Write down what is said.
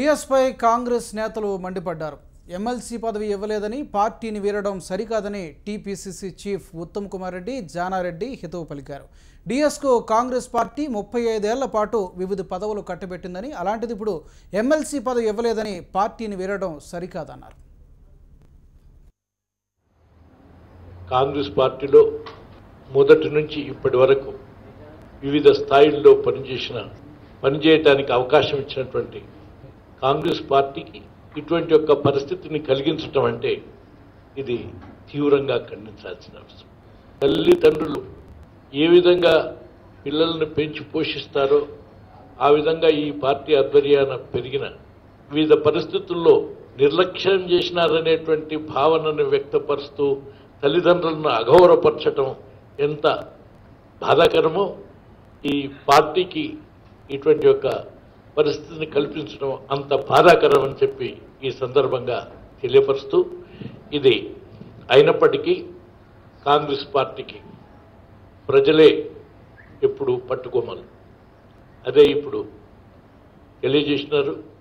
టీఎస్పై కాంగ్రెస్ నేతలు మండిపడ్డారు ఎమ్మెల్సీ పదవి ఇవ్వలేదని పార్టీని వీరడం సరికాదని టీపీసీసీ చీఫ్ ఉత్తమ్ కుమార్ రెడ్డి జానారెడ్డి హితవు పలికారు డిఎస్కు కాంగ్రెస్ పార్టీ ముప్పై ఐదేళ్ల పాటు వివిధ పదవులు కట్టబెట్టిందని అలాంటిది ఇప్పుడు ఎమ్మెల్సీ పదవి ఇవ్వలేదని పార్టీని వీరడం సరికాదన్నారు కాంగ్రెస్ పార్టీలో మొదటి నుంచి ఇప్పటి వరకు వివిధ స్థాయిల్లో పనిచేసిన పనిచేయటానికి అవకాశం ఇచ్చినటువంటి కాంగ్రెస్ పార్టీకి ఇటువంటి యొక్క పరిస్థితిని కలిగించటం అంటే ఇది తీవ్రంగా ఖండించాల్సిన అవసరం తల్లిదండ్రులు ఏ విధంగా పిల్లల్ని పెంచి పోషిస్తారో ఆ విధంగా ఈ పార్టీ ఆధ్వర్యాన పెరిగిన వివిధ పరిస్థితుల్లో నిర్లక్ష్యం చేసినారనేటువంటి భావనను వ్యక్తపరుస్తూ తల్లిదండ్రులను అగౌరవపరచటం ఎంత బాధాకరమో ఈ పార్టీకి ఇటువంటి యొక్క పరిస్థితిని కల్పించడం అంత బాధాకరం అని చెప్పి ఈ సందర్భంగా తెలియపరుస్తూ ఇది అయినప్పటికీ కాంగ్రెస్ పార్టీకి ప్రజలే ఎప్పుడు పట్టుకోమలు అదే ఇప్పుడు తెలియజేసినారు